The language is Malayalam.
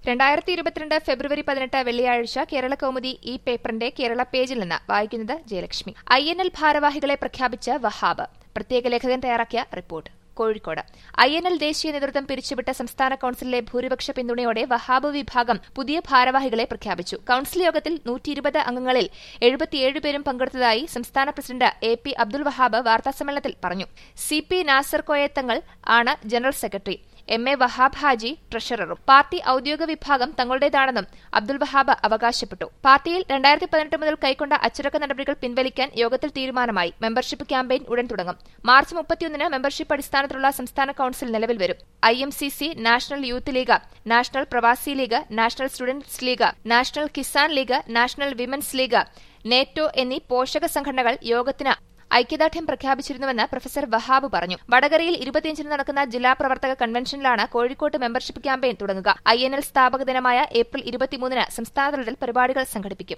രണ്ടായിരത്തി ഇരുപത്തിരണ്ട് ഫെബ്രുവരി പതിനെട്ട് വെള്ളിയാഴ്ച കേരള കൗമുദി ഈ പേപ്പറിന്റെ കേരള പേജിൽ നിന്ന് വായിക്കുന്നത് ജയലക്ഷ്മി ഐ എൻ എൽ ഭാരവാഹികളെ പ്രഖ്യാപിച്ച വഹാബ് പ്രത്യേക ലേഖകൻ തയ്യാറാക്കിയ report Kozhikode I N L ദേശീയ നേതൃത്വം പിരിച്ചുവിട്ട സംസ്ഥാന കൌൺസിലിലെ ഭൂരിപക്ഷ പിന്തുണയോടെ വഹാബ് വിഭാഗം പുതിയ ഭാരവാഹികളെ പ്രഖ്യാപിച്ചു കൌൺസിൽ യോഗത്തിൽ നൂറ്റിയിരുപത് അംഗങ്ങളിൽ എഴുപത്തിയേഴ് പേരും പങ്കെടുത്തതായി സംസ്ഥാന president A P Abdul Wahab വാർത്താസമ്മേളനത്തിൽ പറഞ്ഞു സി പി നാസർ കോയത്തങ്ങൾ ആണ് general secretary M A Wahab Haji ട്രഷററും പാർട്ടി ഔദ്യോഗിക വിഭാഗം തങ്ങളുടേതാണെന്നും അബ്ദുൽ വഹാബ് അവകാശപ്പെട്ടു പാർട്ടിയിൽ രണ്ടായിരത്തി പതിനെട്ട് മുതൽ കൈക്കൊണ്ട അച്ചടക്ക നടപടികൾ പിൻവലിക്കാൻ യോഗത്തിൽ തീരുമാനമായി മെമ്പർഷിപ്പ് ക്യാമ്പയിൻ ഉടൻ തുടങ്ങും മാർച്ച് മുപ്പത്തിയൊന്നിന് മെമ്പർഷിപ്പ് അടിസ്ഥാനത്തിലുള്ള സംസ്ഥാന കൌൺസിൽ നിലവിൽ വരും I M C C National Youth League National Pravasi League National Students League National Kisan League National Women's League നേറ്റോ എന്നീ പോഷക സംഘടനകൾ യോഗത്തിന് ഐക്യദാർഢ്യം പ്രഖ്യാപിച്ചിരുന്നുവെന്ന് പ്രൊഫസർ വഹാബ് പറഞ്ഞു വടകരയിൽ ഇരുപത്തിയഞ്ചിന് നടക്കുന്ന ജില്ലാ പ്രവർത്തക കൺവെൻഷനിലാണ് കോഴിക്കോട്ട് മെമ്പർഷിപ്പ് ക്യാമ്പയിൻ തുടങ്ങുക ഐ എൻ എൽ സ്ഥാപക ദിനമായ ഏപ്രിൽ ഇരുപത്തിമൂന്നിന് സംസ്ഥാനതലത്തിൽ പരിപാടികൾ സംഘടിപ്പിക്കും